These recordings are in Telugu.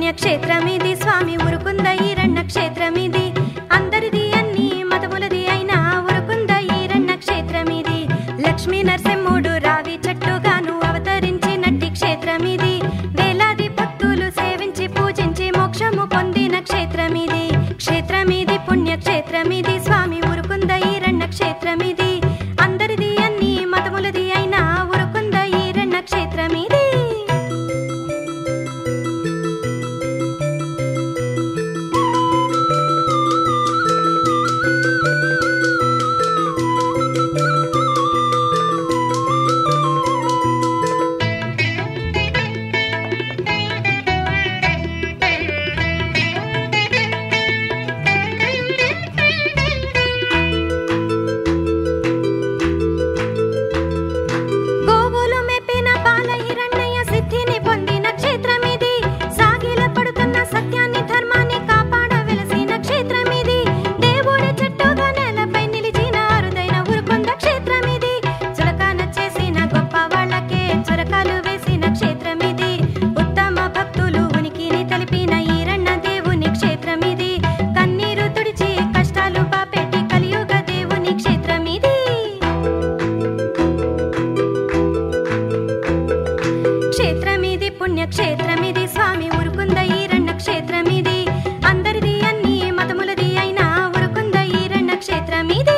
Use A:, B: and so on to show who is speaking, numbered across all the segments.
A: పుణ్యక్షేత్రమిది స్వామి ఉరుకుంద ఈరಣ್ణ క్షేత్రమిది అందరిది అన్ని మతములది అయినా ఉరుకుంద ఈరಣ್ణ క్షేత్రమిది లక్ష్మీ నరసింహుడు రావి చెట్టుగాను అవతరించినట్టి క్షేత్రమిది వేలాది భక్తులు సేవించి పూజించి మోక్షము పొందిన క్షేత్రమిది క్షేత్రమిది పుణ్యక్షేత్రమిది స్వామి ఉరుకుంద ఈరಣ್ణ క్షేత్రమిది అందరిది అన్ని మతములది అయినా ఉరుకుంద ఈరಣ್ణ క్షేత్రమిది గోవులు మెప్పిన బాల హిరణ్య సిద్ధిని పొందిన క్షేత్రమిది సాగిల పడుతున్న సత్యాన్ని ధర్మాన్ని కాపాడ వెలసిన క్షేత్రమిది దేవుడి చెట్టుగా నేలపై నిలిచిన అరుదైన ఉరుకొంద క్షేత్రమిది చురకాన చేసిన గొప్ప వాళ్ళకే చురకాలు వేసిన క్షేత్రమిది ఉత్తమ భక్తులు ఉనికిని తెలిపిన ఈరಣ್ణ దేవుని క్షేత్రమిది కన్నీరు తుడిచి కష్టాలు పాపెట్టి కలియుగ దేవుని క్షేత్రమిది క్షేత్రమిది పుణ్యక్షేత్రమిది స్వామి ఉరుకుంద ఈరಣ್ణ క్షేత్రమిది అందరిది అన్ని మతములది అయినా ఉరుకుంద ఈరಣ್ణ క్షేత్రమిది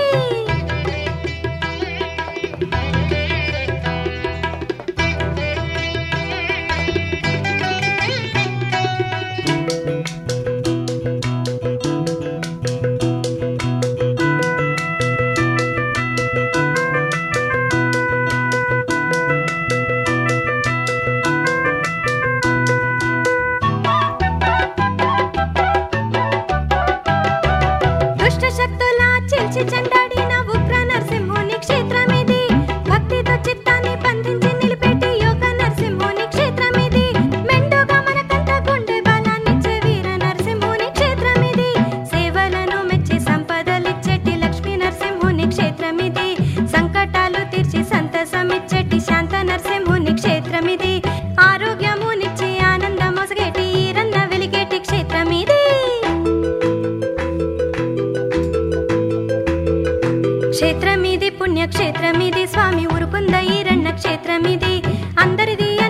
A: దుష్ట శక్తుల చిల్చి చెండాడిన ఉగ్ర నరసింహుని క్షేత్రమిది భక్తితో చిత్తాన్ని బంధించి నిలిపెట్టి యోగ నరసింహుని క్షేత్రమిది మెండుగా మనకంత గుండె బలాన్నిచ్చే వీర నరసింహుని క్షేత్రమిది సేవలను మెచ్చి సంపదలిచ్చేటి లక్ష్మీ నరసింహుని క్షేత్రమిది సంకటాలు తీర్చి సంతసమిచ్చేటి శాంత నరసింహుని క్షేత్రమిది ఆరోగ్యమునిచ్చి ఆనందం మొసగేటి ఈరన్న వెలిగేటి క్షేత్రమిది క్షేత్రమిది పుణ్యక్షేత్రమిది స్వామి ఉరుకుంద ఈరಣ್ణ క్షేత్రమిది అందరిది